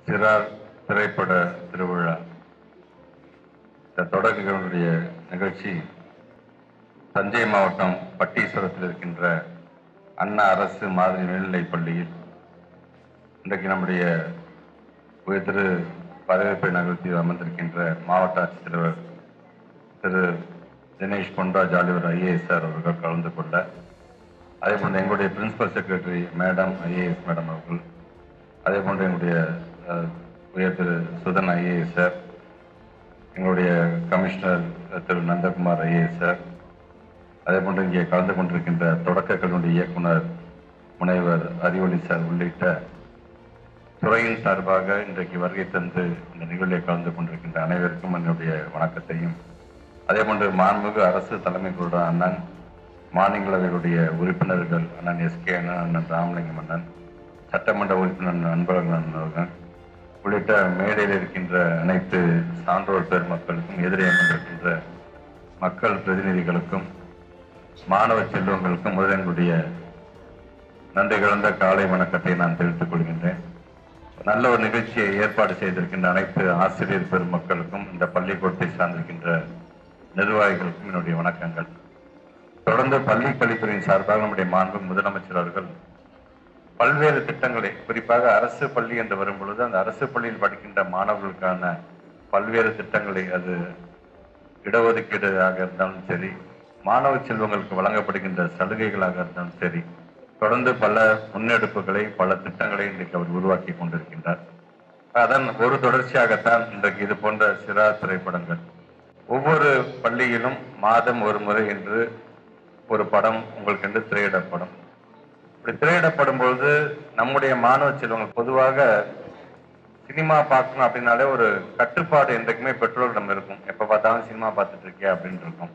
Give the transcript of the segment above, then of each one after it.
சிறார் திரைப்பட திருவிழா இந்த தொடர்களுடைய நிகழ்ச்சி தஞ்சை மாவட்டம் பட்டீஸ்வரத்தில் இருக்கின்ற அண்ணா அரசு மாதிரி மேல்நிலைப் பள்ளியில் இன்றைக்கு நம்முடைய உயர் திரு வரவேற்பை நகர்த்தி அமர்ந்திருக்கின்ற மாவட்ட ஆட்சித்தலைவர் Thiru Dinesh Ponraj Oliver IAS sir அவர்கள் கலந்து கொள்ள அதே போன்று எங்களுடைய principal secretary madam IAS madam அவர்கள் அதே போன்று எங்களுடைய அஹ், உயர் திரு சுதன் ஐஏஎஸ் சார் எங்களுடைய கமிஷனர் அஹ், திரு நந்தகுமார் ஐஏஎஸ் சார் அதே போன்று இங்கே கலந்து கொண்டிருக்கின்ற தொடக்க கல்லூரி இயக்குனர் முனைவர் அறிவொளி சார் உள்ளிட்ட துறையின் சார்பாக இன்றைக்கு வருகை தந்து இந்த நிகழ்ச்சியை கலந்து கொண்டிருக்கின்ற அனைவருக்கும் என்னுடைய வணக்கத்தையும் அதே போன்று மாண்புமிகு அரசு தலைமை கொள்கிற அண்ணன் மாநிலங்களவையுடைய உறுப்பினர்கள் அண்ணன் எஸ்கே அண்ணன் அண்ணன் ராமலிங்கம் அண்ணன் சட்டமன்ற உறுப்பினர் அன்பழகன் அண்ணன் அவர்கள் உள்ளிட்ட மேடையில் இருக்கின்ற அனைத்து சான்றோர் பெருமக்களுக்கும் எதிரே அமர்ந்திருக்கின்ற மக்கள் பிரதிநிதிகளுக்கும் மாணவ செல்வங்களுக்கும் முதலங்களுடைய நன்றி கலந்த காலை வணக்கத்தை நான் தெரிவித்துக் கொள்கின்றேன் நல்ல ஒரு நிகழ்ச்சியை ஏற்பாடு செய்திருக்கின்ற அனைத்து ஆசிரியர் பெருமக்களுக்கும் இந்த பள்ளிக்கூடத்தை சார்ந்திருக்கின்ற நிர்வாகிகளுக்கும் என்னுடைய வணக்கங்கள் தொடர்ந்து பள்ளி கல்வித்துறையின் சார்பாக நம்முடைய மாண்பு முதலமைச்சர் அவர்கள் பல்வேறு திட்டங்களை குறிப்பாக அரசு பள்ளி என்று வரும் பொழுது அந்த அரசு பள்ளியில் படிக்கின்ற மாணவர்களுக்கான பல்வேறு திட்டங்களை அது இடஒதுக்கீடாக இருந்தாலும் சரி மாணவ செல்வங்களுக்கு வழங்கப்படுகின்ற சலுகைகளாக இருந்தாலும் சரி தொடர்ந்து பல முன்னெடுப்புகளை பல திட்டங்களை இன்றைக்கு அவர் உருவாக்கி கொண்டிருக்கின்றார் அதன் ஒரு தொடர்ச்சியாகத்தான் இன்றைக்கு இது போன்ற சிறார் திரைப்படங்கள் ஒவ்வொரு பள்ளியிலும் மாதம் ஒரு முறை என்று ஒரு படம் உங்களுக்கு என்று திரையிடப்படும் இப்படி திரையிடப்படும் பொழுது நம்முடைய மாணவ செல்வங்கள் பொதுவாக சினிமா பார்க்கணும் அப்படின்னாலே ஒரு கட்டுப்பாடு என்றைக்குமே பெற்றோர்களிடம் இருக்கும் எப்ப பார்த்தாலும் சினிமா பார்த்துட்டு இருக்கியா அப்படின்னு இருக்கும்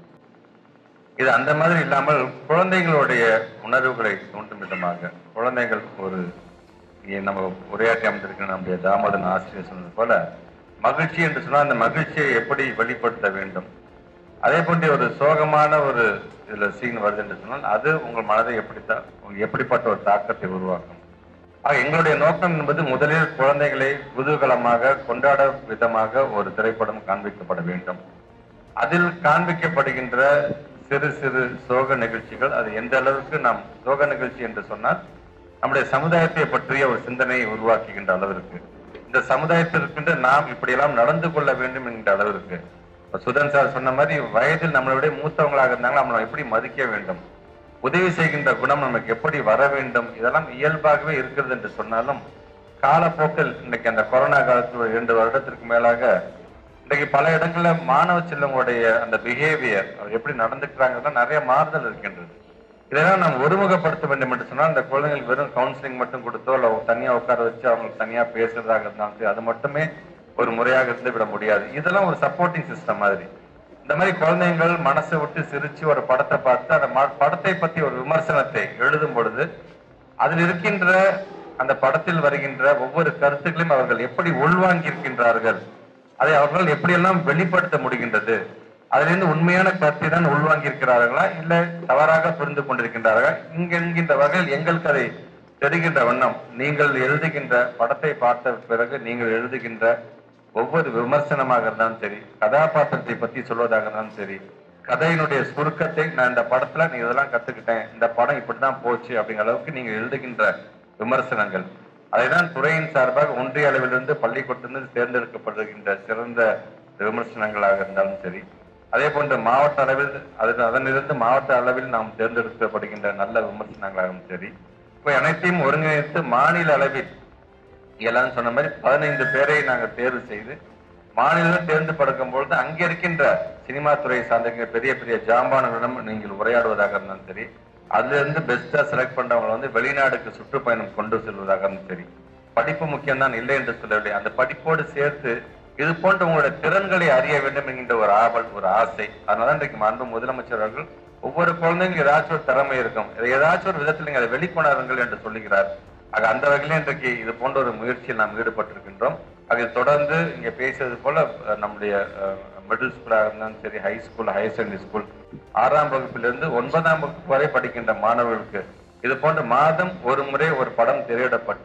இது அந்த மாதிரி இல்லாமல் குழந்தைகளுடைய உணர்வுகளை தூண்டும் விதமாக குழந்தைகள் ஒரு இங்கே நம்ம உரையாற்றி அமைந்திருக்கிற நம்முடைய தாமோதரன் ஆசிரியர் சொன்னது போல மகிழ்ச்சி என்று சொன்னால் அந்த மகிழ்ச்சியை எப்படி வெளிப்படுத்த வேண்டும் அதே போன்ற ஒரு சோகமான ஒரு இதுல சீன் வருது என்று சொன்னால் அது உங்கள் மனதை எப்படி தா- எப்படிப்பட்ட ஒரு தாக்கத்தை உருவாக்கும் ஆக எங்களுடைய நோக்கம் என்பது முதலில் குழந்தைகளை குதூகலமாக கொண்டாட விதமாக ஒரு திரைப்படம் காண்பிக்கப்பட வேண்டும் அதில் காண்பிக்கப்படுகின்ற சிறு சிறு சோக நிகழ்ச்சிகள் அது எந்த அளவுக்கு நாம் சோக நிகழ்ச்சி என்று சொன்னால் நம்முடைய சமுதாயத்தை பற்றிய ஒரு சிந்தனையை உருவாக்குகின்ற அளவிற்கு இந்த சமுதாயத்திற்கென்று நாம் இப்படியெல்லாம் நடந்து கொள்ள வேண்டும் என்கின்ற அளவிற்கு இப்ப சுதன் சார் சொன்ன மாதிரி வயதில் நம்மளை விட மூத்தவங்களாக இருந்தாங்க நம்மளை எப்படி மதிக்க வேண்டும் உதவி செய்கின்ற குணம் நமக்கு எப்படி வர வேண்டும் இதெல்லாம் இயல்பாகவே இருக்கிறது என்று சொன்னாலும் காலப்போக்கில் இன்னைக்கு அந்த கொரோனா காலத்தில் ஒரு இரண்டு வருடத்திற்கு மேலாக இன்றைக்கு பல இடங்கள்ல மாணவ செல்வங்களுடைய அந்த பிஹேவியர் அவர் எப்படி நடந்துக்கிறாங்கன்னா நிறைய மாறுதல் இருக்கின்றது இதெல்லாம் நாம் ஒருமுகப்படுத்த வேண்டும் என்று சொன்னால் அந்த குழந்தைங்களுக்கு வெறும் கவுன்சிலிங் மட்டும் கொடுத்தோ இல்லை தனியா உட்கார வச்சு அவங்களுக்கு தனியா பேசுறதாக இருந்தாலும் சரி, அது மட்டுமே ஒரு முறையாக இருந்து விட முடியாது இதெல்லாம் ஒரு சப்போர்ட்டிங் சிஸ்டம் மாதிரி இந்த மாதிரி குழந்தைங்கள் மனசை விட்டு சிரிச்சு ஒரு படத்தை பார்த்து அந்த ம- படத்தை பத்தி ஒரு விமர்சனத்தை எழுதும் பொழுது அதில் இருக்கின்ற அந்த படத்தில் வருகின்ற ஒவ்வொரு கருத்துக்களையும் அவர்கள் எப்படி உள்வாங்கி இருக்கின்றார்கள் அதை அவர்கள் எப்படியெல்லாம் வெளிப்படுத்த முடிகின்றது அதிலிருந்து உண்மையான கருத்தை தான் உள்வாங்கி இருக்கிறார்களா இல்ல தவறாக புரிந்து கொண்டிருக்கின்றார்களா இங்க என்கின்ற வகையில் எங்களுக்கு அதை தெரிகின்ற வண்ணம் நீங்கள் எழுதுகின்ற படத்தை பார்த்த பிறகு நீங்கள் எழுதுகின்ற ஒவ்வொரு விமர்சனமாக இருந்தாலும் சரி கதாபாத்திரத்தை பத்தி சொல்வதாக இருந்தாலும் சரி கதையினுடைய சுருக்கத்தை நான் இந்த படத்துல நீ இதெல்லாம் கத்துக்கிட்டேன் இந்த படம் இப்படிதான் போச்சு அப்படிங்கிற அளவுக்கு நீங்க எழுதுகின்ற விமர்சனங்கள் அதைதான் துறையின் சார்பாக ஒன்றிய அளவிலிருந்து பள்ளிக்கூடத்திலிருந்து தேர்ந்தெடுக்கப்படுகின்ற சிறந்த விமர்சனங்களாக இருந்தாலும் சரி அதே போன்று மாவட்ட அளவில் அது அதனிலிருந்து மாவட்ட அளவில் நாம் தேர்ந்தெடுக்கப்படுகின்ற நல்ல விமர்சனங்களாகவும் சரி இவை அனைத்தையும் ஒருங்கிணைத்து மாநில அளவில் எல்லாம் சொன்ன மாதிரி பதினைந்து பேரை நாங்க தேர்வு செய்து மாநிலம் தேர்ந்து படுக்கும் பொழுது அங்க இருக்கின்ற சினிமா துறை சார்ந்த பெரிய பெரிய ஜாம்பான்களிடம் நீங்கள் உரையாடுவதாக இருந்தாலும் சரி அதுல இருந்து பெஸ்டா செலக்ட் பண்றவங்களை வந்து வெளிநாடுக்கு சுற்றுப்பயணம் கொண்டு செல்வதாக இருந்தாலும் சரி படிப்பு முக்கியம் தான் இல்லை என்று சொல்லவில்லை அந்த படிப்போடு சேர்த்து இது போன்ற உங்களுடைய திறன்களை அறிய வேண்டும் என்கின்ற ஒரு ஆவல் ஒரு ஆசை அதனால இன்றைக்கு மாண்பு முதலமைச்சர் அவர்கள் ஒவ்வொரு குழந்தைங்க ஏதாச்சும் ஒரு திறமை இருக்கும் இதை ஏதாச்சும் ஒரு விதத்தில் நீங்க அதை வெளிக்கொணருங்கள் என்று சொல்லுகிறார் ஆக அந்த வகையில இன்றைக்கு இது போன்ற ஒரு முயற்சியில் நாம் ஈடுபட்டிருக்கின்றோம் அதை தொடர்ந்து இங்க பேசியது போல அஹ், நம்முடைய மிடில் ஸ்கூலாக இருந்தாலும் சரி high school higher secondary school ஆறாம் வகுப்பிலிருந்து ஒன்பதாம் வகுப்பு வரை படிக்கின்ற மாணவர்களுக்கு இது போன்ற மாதம் ஒரு முறை ஒரு படம் திரையிடப்பட்டு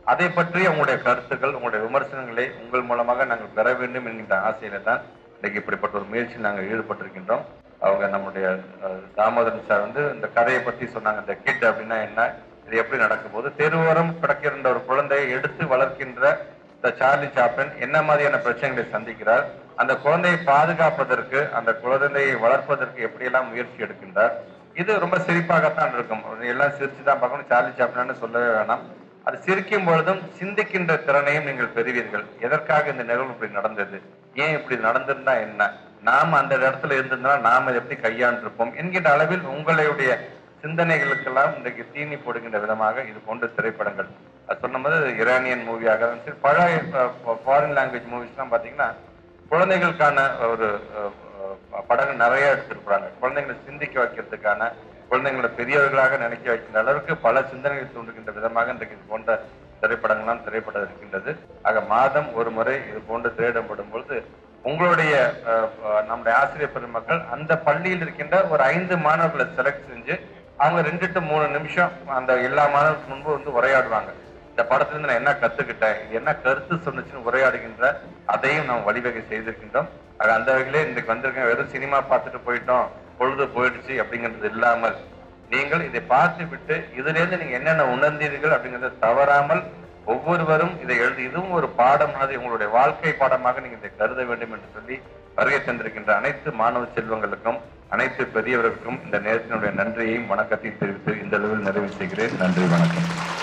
அதை பற்றி உங்களுடைய கருத்துக்கள் உங்களுடைய விமர்சனங்களை உங்கள் மூலமாக நாங்கள் பெற வேண்டும் என்கின்ற ஆசையில தான் இன்னைக்கு இப்படிப்பட்ட ஒரு முயற்சியில் நாங்கள் ஈடுபட்டிருக்கின்றோம் அவங்க நம்முடைய அஹ், தாமோதரன் சார் வந்து இந்த கதையை பத்தி சொன்னாங்க இந்த கிட் அப்படின்னா என்ன இது எப்படி நடக்கும் போது தெருவோரம் கிடக்கின்ற ஒரு குழந்தையை எடுத்து வளர்க்கின்ற இந்த சார்லி சாப்ளின் என்ன மாதிரியான பிரச்சனைகளை சந்திக்கிறார் அந்த குழந்தையை பாதுகாப்பதற்கு அந்த குழந்தையை வளர்ப்பதற்கு எப்படியெல்லாம் முயற்சி எடுக்கின்றார் இது ரொம்ப சிரிப்பாகத்தான் இருக்கும் எல்லாம் சிரிச்சு தான் பார்க்கணும் சார்லி சாப்ளின்னு சொல்லவே வேணாம் அது சிரிக்கும் பொழுதும் சிந்திக்கின்ற திறனையும் நீங்கள் பெறுவீர்கள் எதற்காக இந்த நிகழ்வு இப்படி நடந்தது ஏன் இப்படி நடந்திருந்தா என்ன நாம அந்த இடத்துல இருந்திருந்தா நாம இதை எப்படி கையாண்டிருப்போம் என்கின்ற அளவில் உங்களுடைய சிந்தனைகளுக்கெல்லாம் இன்றைக்கு தீனி போடுகின்ற விதமாக இது போன்ற திரைப்படங்கள் அது சொன்ன மாதிரி ஈரானியன் மூவியாக சரி பழைய ஃபாரின் லாங்குவேஜ் மூவிஸ்லாம் பார்த்தீங்கன்னா குழந்தைகளுக்கான ஒரு அஹ், அஹ், படங்கள் நிறைய எடுத்திருக்கிறாங்க குழந்தைங்களை சிந்திக்க வைக்கிறதுக்கான குழந்தைங்களை பெரியவர்களாக நினைக்க வைக்கின்ற அளவுக்கு பல சிந்தனைகளை தூண்டுகின்ற விதமாக இன்றைக்கு இது போன்ற திரைப்படங்கள்லாம் திரைப்பட இருக்கின்றது ஆக மாதம் ஒரு முறை இது போன்று திரையிடப்படும் பொழுது உங்களுடைய அஹ், அஹ், நம்முடைய ஆசிரியர் பெருமக்கள் அந்த பள்ளியில் இருக்கின்ற ஒரு ஐந்து மாணவர்களை செலக்ட் செஞ்சு அவங்க ரெண்டு டு மூணு நிமிஷம் அந்த எல்லா மாணவர்களுக்கு முன்பு வந்து உரையாடுவாங்க இந்த படத்துல இருந்து நான் என்ன கத்துக்கிட்டேன் இது என்ன கருத்து சொன்னுச்சுன்னு உரையாடுகின்ற அதையும் நாம் வழிவகை செய்திருக்கின்றோம் ஆக அந்த வகையிலே இன்றைக்கு வந்திருக்கேன் வெறும் சினிமா பார்த்துட்டு போயிட்டோம் பொழுது போயிடுச்சு அப்படிங்கிறது இல்லாமல் நீங்கள் இதை பார்த்து விட்டு இதுல இருந்து நீங்க என்னென்ன உணர்ந்தீர்கள் அப்படிங்கறத தவறாமல் ஒவ்வொருவரும் இதை எழுதி இதுவும் ஒரு பாடம் மாதிரி உங்களுடைய வாழ்க்கை பாடமாக நீங்க இதை கருத வேண்டும் என்று சொல்லி வருகை தந்திருக்கின்ற அனைத்து மாணவ செல்வங்களுக்கும் அனைத்து பெரியவர்களுக்கும் இந்த நேரத்தினுடைய நன்றியையும் வணக்கத்தையும் தெரிவித்து இந்த அளவில் நிறைவு செய்கிறேன் நன்றி வணக்கம்